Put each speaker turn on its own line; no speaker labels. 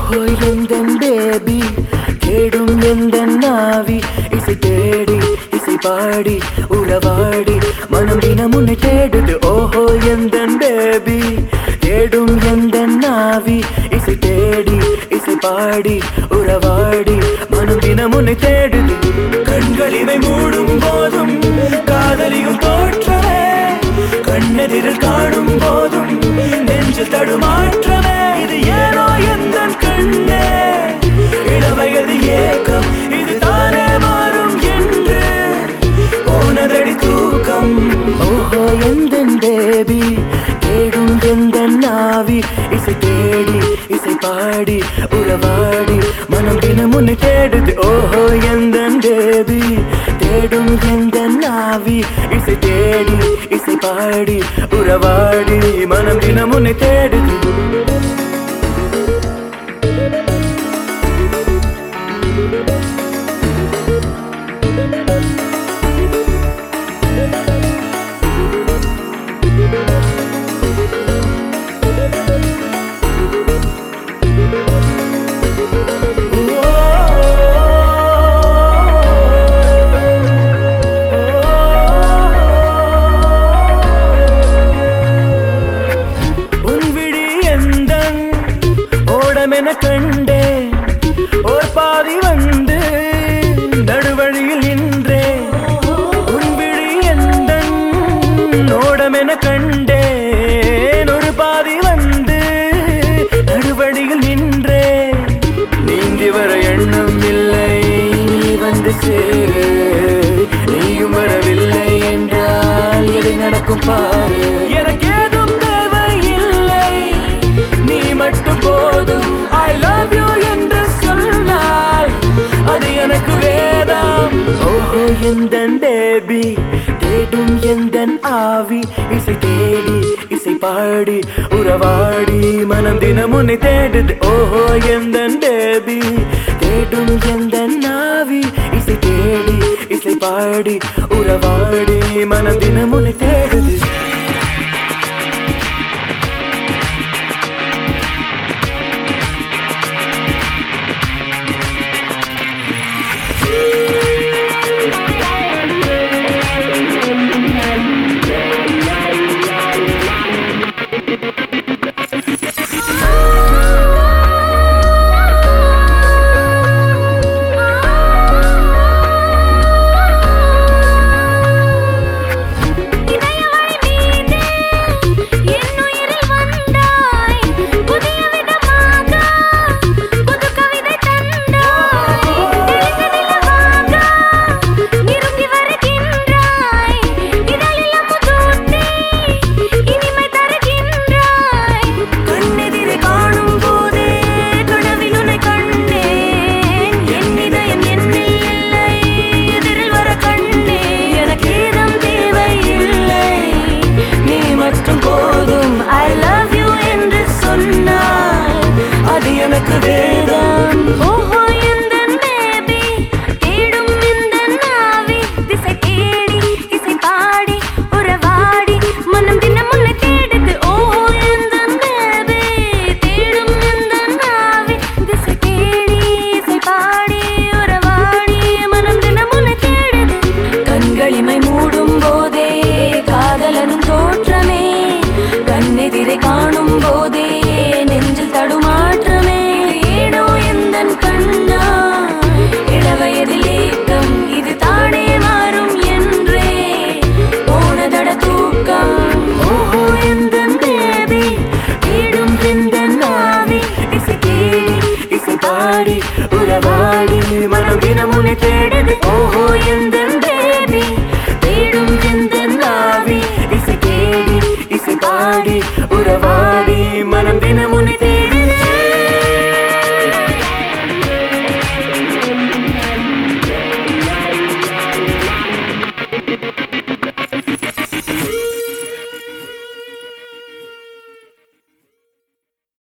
ஓஹோ எந்தன் பேபி தேடும் எந்தன் நாவி இசை தேடி இசை பாடி உறவாடி மனம் தினம் உன்னை தேடுது ஓஹோ எந்தன் பேபி தேடும் எந்தன் நாவி இசை தேடி இசை பாடி உறவாடி மனம் தினம் உன்னை தேடுது கண்களிவை மூடும் போதும் காதலியும் தோற்றமே கண்ணெதிரில் காணும் போதும் நெஞ்சு தடுமாற்றமே இது ஏனோ எந்த கண்ணே இளவயது ஏக்கம் இது தானே மாறும் என்று போனதடி தூக்கம் ஓஹோ எந்த பேபி தேடும் எந்த நாவி இசை தேடி இசை பாடி உறவாடி மனம் தினம் உன்னை தேடுது ஓஹோ எந்த பேபி தேடும் எந்த நாவி இசை தேடி இசை பாடி உறவாடி மனம் தினம் உன்னை தேடுது உன் விழி எந்தன் ஓடமென கண்டேன் ஓர் பாதி வந்து நடுவழியில் நின்றேன் உன் விழி எந்தன் ஓடமென கண்டேன் ஒரு பாதி வந்து நடுவழியில் நின்றேன் நீந்தி வர எண்ணம் இல்லை நீ வந்து சேரு நீயும் வரவில்லை என்றால் எதை நடக்கும் பாரு எனக்கு ஏதும் தேவையில்லை நீ மட்டும் போதும் ஐ லவ் யூ என்று சொன்னால் அது எனக்கு வேதம் ஓஹோ எந்த பேபி தேடும் எந்த ஆவி இசை தேடி இசை பாடி உறவாடி மனம் தினம் உன்னை தேடுது ஓஹோ எந்த பேபி தேடும் எந்த நாவி இசை தேடி இசை பாடி உறவாடி மனம் தினம் உன்னை தேடுது
இதயவழி மீதே என்னுயிரில் வந்தாய் புதிய விதமாக புது கவிதை தந்தாய் தெரிந்த நிலவாக நெருங்கி வருகின்றாய் இதழில் அமுதூட்டி இனிமை தருகின்றாய் கண்ணெதிரே காணும் போதே கனவில் உன்னை கண்டேன் என் இதயம் என்னில் இல்லை எதிரில் வர கண்டேன் எனக்கு ஏதும் தேவையில்லை நீ மட்டும் போதும் ஐ லவ் யூ என்று சொன்னாய்
அது எனக்கு வேதம்
ஓஹோ எந்தன் பேபி தேடும் எந்தன் நாவி திசை தேடி இசை பாடி உறவாடி மனம் தினம் உன்னை தேடுது ஓஹோ எந்தன் பேபி தேடும் எந்தன் நாவி திசை தேடி இசை பாடி உறவாடி மனம் தினம் உன்னை தேடுது கண்களிமை மூடும் போதே காதலனும் தோற்றமே கண்ணெதிரை காணும் போதே நெஞ்சில் தடுமாற்றமே ஏனோ எந்தன் கண்ணா இளவயதில் ஏக்கம் இது தானே மாறும் என்றே போனதட தூக்கம் ஓஹோ எந்தன் பேபி தேடும் எந்தன் நாவி இசை தேடி
இசை பாடி உறவாடி மனம் தினம் உன்னை தேடுது ஓஹோ எந்த பேபி தேடும் எந்த நாவி இசை தேடி இசை பாடி